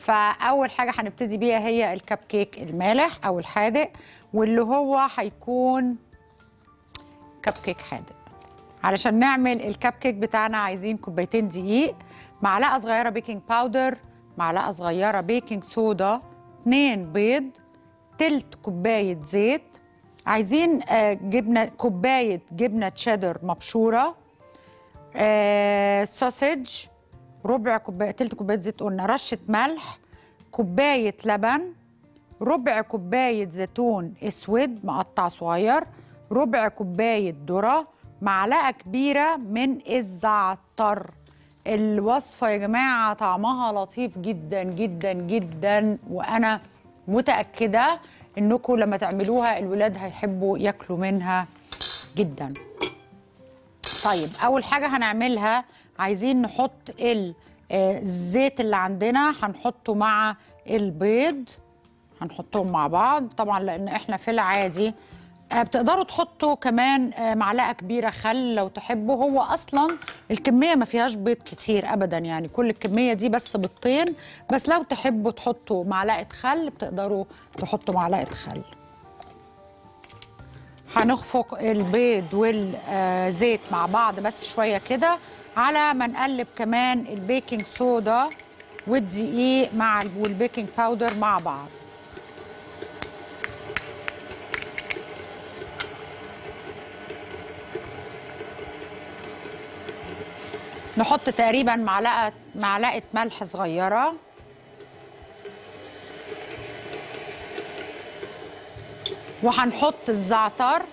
فاول حاجه هنبتدي بيها هي الكب كيك المالح او الحادق واللي هو هيكون كب كيك حادق علشان نعمل الكب كيك بتاعنا عايزين كوبايتين دقيق معلقه صغيره بيكنج باودر معلقه صغيره بيكنج صودا اتنين بيض تلت كوبايه زيت عايزين آه، جبنه كوبايه جبنه تشيدر مبشوره آه، سوسج ربع كوبايه تلت كوبايه زيت قلنا رشه ملح كوبايه لبن ربع كوبايه زيتون اسود مقطع صغير ربع كوبايه ذره معلقه كبيره من الزعتر الوصفه يا جماعه طعمها لطيف جدا جدا جدا وانا متاكده انكم لما تعملوها الولاد هيحبوا ياكلوا منها جدا طيب اول حاجه هنعملها عايزين نحط ال- آه، الزيت اللي عندنا هنحطه مع البيض هنحطهم مع بعض طبعا لان احنا في العادي آه، بتقدروا تحطوا كمان آه، معلقه كبيره خل لو تحبوا هو اصلا الكميه ما فيهاش بيض كتير ابدا يعني كل الكميه دي بس بيضتين بس لو تحبوا تحطوا معلقه خل بتقدروا تحطوا معلقه خل هنخفق البيض والزيت مع بعض بس شويه كده على ما نقلب كمان البيكنج صودا والدقيق مع والبيكنج باودر مع بعض نحط تقريبا معلقه معلقه ملح صغيره وهنحط الزعتر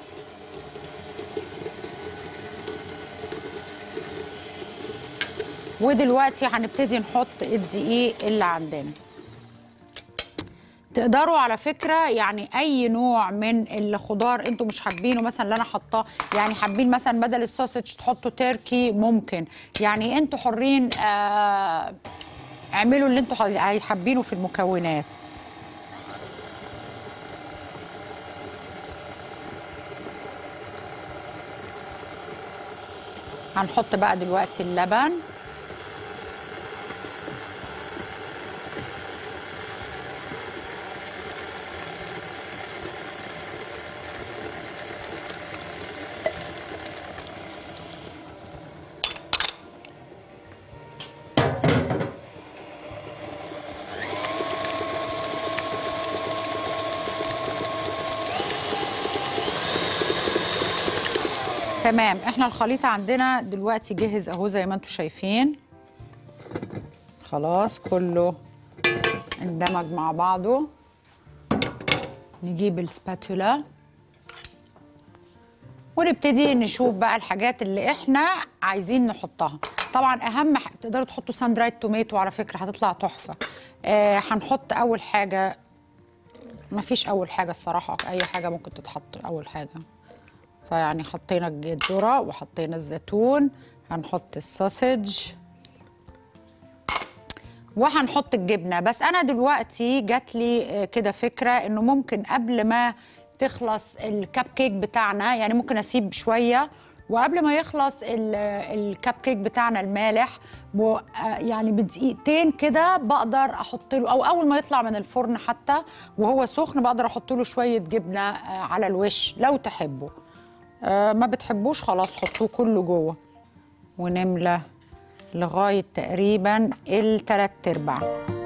ودلوقتي هنبتدي نحط الدقيق اللي عندنا تقدروا على فكرة يعني أي نوع من الخضار أنتوا مش حابينه مثلا اللي أنا حاطاه يعني حابين مثلا بدل السوسج تحطوا تركي ممكن يعني أنتوا حرين آه اعملوا اللي أنتوا حابينه في المكونات هنحط بقى دلوقتي اللبن تمام احنا الخليط عندنا دلوقتي جاهز اهو زي ما انتم شايفين خلاص كله اندمج مع بعضه نجيب السباتولا ونبتدي نشوف بقى الحاجات اللي احنا عايزين نحطها طبعا اهم ح- تقدروا تحطوا سان درايد توميتو على فكره هتطلع تحفه آه هنحط اول حاجه مفيش اول حاجه الصراحه اي حاجه ممكن تتحط اول حاجه فيعني حطينا الذره وحطينا الزيتون هنحط السوسج وهنحط الجبنه بس انا دلوقتي جات لي آه، كده فكره انه ممكن قبل ما تخلص الكب كيك بتاعنا يعني ممكن اسيب شويه وقبل ما يخلص ال- الكب كيك بتاعنا المالح و- آه، يعني بدقيقتين كده بقدر احط له او اول ما يطلع من الفرن حتى وهو سخن بقدر احط له شويه جبنه آه، على الوش لو تحبوا آه، ما بتحبوش خلاص حطوه كله جوه ونملى لغايه تقريبا التلات ارباع